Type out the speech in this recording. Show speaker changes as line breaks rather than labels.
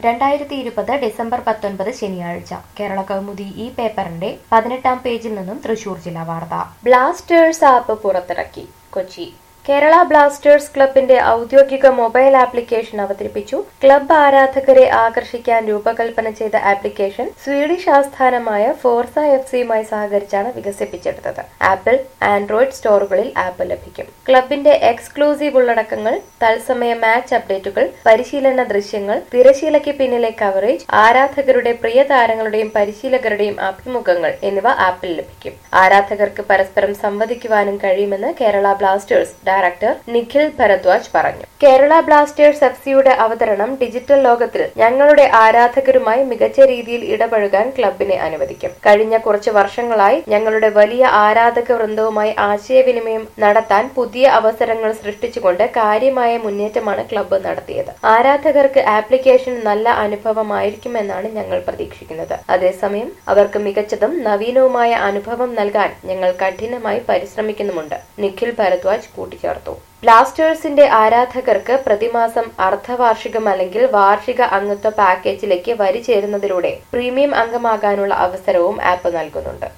രണ്ടായിരത്തി ഇരുപത് ഡിസംബർ പത്തൊൻപത് ശനിയാഴ്ച കേരള കൗമുദി ഈ പേപ്പറിന്റെ പതിനെട്ടാം പേജിൽ നിന്നും തൃശൂർ ജില്ലാ വാർത്ത ബ്ലാസ്റ്റേഴ്സ് ആപ്പ് പുറത്തിറക്കി കൊച്ചി കേരള ബ്ലാസ്റ്റേഴ്സ് ക്ലബിന്റെ ഔദ്യോഗിക മൊബൈൽ ആപ്ലിക്കേഷൻ അവതരിപ്പിച്ചു ക്ലബ് ആരാധകരെ ആകർഷിക്കാൻ രൂപകൽപ്പന ചെയ്ത ആപ്ലിക്കേഷൻ സ്വീഡിഷ് ആസ്ഥാനമായ ഫോർസ എഫ് സിയുമായി സഹകരിച്ചാണ് വികസിപ്പിച്ചെടുത്തത് ആപ്പിൾ ആൻഡ്രോയിഡ് സ്റ്റോറുകളിൽ ആപ്പ് ലഭിക്കും ക്ലബിന്റെ എക്സ്ക്ലൂസീവ് ഉള്ളടക്കങ്ങൾ തത്സമയ മാച്ച് അപ്ഡേറ്റുകൾ പരിശീലന ദൃശ്യങ്ങൾ തിരശീലയ്ക്ക് പിന്നിലെ കവറേജ് ആരാധകരുടെ പ്രിയ താരങ്ങളുടെയും പരിശീലകരുടെയും അഭിമുഖങ്ങൾ എന്നിവ ആപ്പിൽ ലഭിക്കും ആരാധകർക്ക് പരസ്പരം സംവദിക്കുവാനും കഴിയുമെന്ന് കേരള ബ്ലാസ്റ്റേഴ്സ് ഡയറക്ടർ നിഖിൽ ഭരദ്വാജ് പറഞ്ഞു കേരള ബ്ലാസ്റ്റേഴ്സ് എഫ് സിയുടെ അവതരണം ഡിജിറ്റൽ ലോകത്തിൽ ഞങ്ങളുടെ ആരാധകരുമായി മികച്ച രീതിയിൽ ഇടപഴകാൻ ക്ലബിനെ അനുവദിക്കും കഴിഞ്ഞ കുറച്ച് വർഷങ്ങളായി ഞങ്ങളുടെ വലിയ ആരാധക വൃന്ദവുമായി ആശയവിനിമയം നടത്താൻ പുതിയ അവസരങ്ങൾ സൃഷ്ടിച്ചുകൊണ്ട് കാര്യമായ മുന്നേറ്റമാണ് ക്ലബ്ബ് നടത്തിയത് ആരാധകർക്ക് ആപ്ലിക്കേഷൻ നല്ല അനുഭവമായിരിക്കുമെന്നാണ് ഞങ്ങൾ പ്രതീക്ഷിക്കുന്നത് അതേസമയം അവർക്ക് മികച്ചതും നവീനവുമായ അനുഭവം നൽകാൻ ഞങ്ങൾ കഠിനമായി പരിശ്രമിക്കുന്നുമുണ്ട് നിഖിൽ ഭരദ്വാജ് കൂട്ടിച്ചേർത്തു ബ്ലാസ്റ്റേഴ്സിന്റെ ആരാധകർക്ക് പ്രതിമാസം അർദ്ധവാർഷികം അല്ലെങ്കിൽ വാർഷിക അംഗത്വ പാക്കേജിലേക്ക് വരി ചേരുന്നതിലൂടെ പ്രീമിയം അംഗമാകാനുള്ള അവസരവും ആപ്പ് നൽകുന്നുണ്ട്